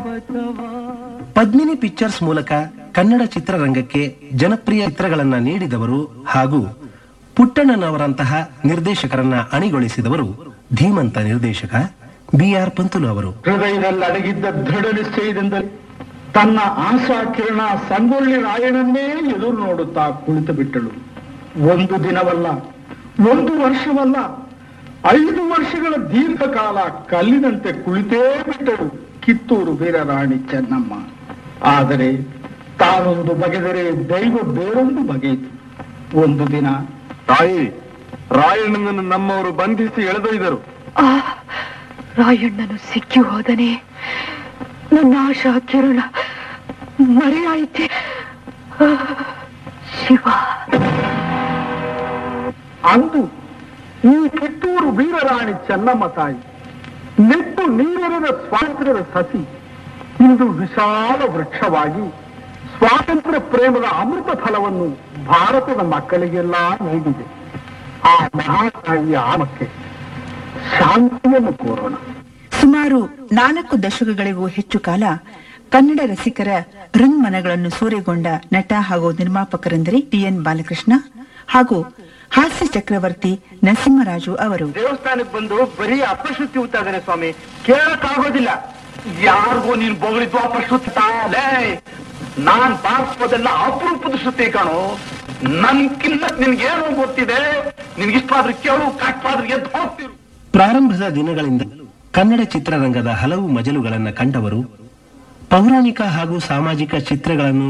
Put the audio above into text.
Padmini pictures ಮೂಲಕ ಕನ್ನಡ ಚಿತ್ರರಂಗಕ್ಕೆ ಜನಪ್ರಿಯ ಚಿತ್ರಗಳನ್ನ ನೀಡಿದವರು ಹಾಗೂ ಪುಟ್ಟಣ್ಣನವರಂತಹ ನಿರ್ದೇಶಕರನ್ನ ಅಣಿಗೊಳಿಸಿದವರು ಧೀಮಂತ ನಿರ್ದೇಶಕ ಬಿ ಆರ್ ಪಂತುಲು ಅವರು ಹೃದಯದಲ್ಲಿ ಅಡಗಿದ್ದ ದೃಢ ನಿಶ್ಚಯದಿಂದ ತನ್ನ ಆಶಾ ಕಿರಣ ಸಂಗೊಳ್ಳಿ ರಾಯಣನ್ನೇ ಎದುರು ನೋಡುತ್ತಾ ಕುಳಿತು ಬಿಟ್ಟಳು ಒಂದು ದಿನವಲ್ಲ ಒಂದು ವರ್ಷವಲ್ಲ ಐದು ವರ್ಷಗಳ ದೀರ್ಘಕಾಲ ಕಲ್ಲಿನಂತೆ ಕುಳಿತೇ ಬಿಟ್ಟಳು ಕಿತ್ತೂರು ವೀರರಾಣಿ ಚೆನ್ನಮ್ಮ ಆದರೆ ತಾನೊಂದು ಬಗೆದರೆ ದೈವ ಬೇರೊಂದು ಬಗೆಯಿತು ಒಂದು ದಿನ ತಾಯಿ ರಾಯಣ್ಣನನ್ನು ನಮ್ಮವರು ಬಂಧಿಸಿ ಎಳೆದೊಯ್ದರು ಆ ರಾಯಣ್ಣನು ಸಿಕ್ಕಿ ಹೋದನೆ ನನ್ನ ಆಶಾ ಕಿರಣ ಮರೆಯಾಯಿತೆ ಆ, ಶಿವ ಅಂದು ಈ ಕಿತ್ತೂರು ವೀರರಾಣಿ ಚೆನ್ನಮ್ಮ ತಾಯಿ ನೆಟ್ಟು ನೀರೆರೆದ ಸ್ವಾತಂತ್ರ್ಯದ ಸಸಿ ಇಂದು ವಿಶಾಲ ವೃಕ್ಷವಾಗಿ ಸ್ವಾತಂತ್ರ್ಯ ಪ್ರೇಮದ ಅಮೃತ ಫಲವನ್ನು ಭಾರತದ ಮಕ್ಕಳಿಗೆಲ್ಲ ನೀಡಿದೆ ಆ ಮಹಾತಾಯಿಯ ಆಮಕ್ಕೆ ಶಾಂತಿಯನ್ನು ಕೋರೋಣ ಸುಮಾರು ನಾಲ್ಕು ದಶಕಗಳಿಗೂ ಹೆಚ್ಚು ಕಾಲ ಕನ್ನಡ ರಸಿಕರ ಋನ್ಮನಗಳನ್ನು ಸೂರೆಗೊಂಡ ನಟ ಹಾಗೂ ನಿರ್ಮಾಪಕರೆಂದರೆ ಟಿಎನ್ ಬಾಲಕೃಷ್ಣ ಹಾಗೂ ಹಾಸ್ಯ ಚಕ್ರವರ್ತಿ ನರಸಿಂಹರಾಜು ಅವರು ದೇವಸ್ಥಾನಕ್ಕೆ ಬಂದು ಬರೀ ಅಪಶುದ್ಧಿ ಹೋಗ್ತಾ ಇದ್ದಾನೆ ಸ್ವಾಮಿ ಕೇಳಕ್ಕಾಗೋದಿಲ್ಲ ಯಾರಿಗೂ ನೀನ್ ಬೊಗಳಿದ್ದು ಅಪಶುದ್ಧಿ ತಾಲೇ ನಾನ್ ಬಾರಿಸೋದೆಲ್ಲ ಅಪರೂಪದ ಶ್ರುತಿ ಕಾಣು ನನ್ಕಿನ್ನ ನಿನ್ಗೇನು ಗೊತ್ತಿದೆ ನಿನ್ಗಿಷ್ಟಾದ್ರೂ ಕೇಳು ಕಟ್ಟಾದ್ರೂ ಎದ್ದು ಹೋಗ್ತಿರು ಪ್ರಾರಂಭದ ದಿನಗಳಿಂದ ಕನ್ನಡ ಚಿತ್ರರಂಗದ ಹಲವು ಮಜಲುಗಳನ್ನು ಕಂಡವರು ಪೌರಾಣಿಕ ಹಾಗೂ ಸಾಮಾಜಿಕ ಚಿತ್ರಗಳನ್ನು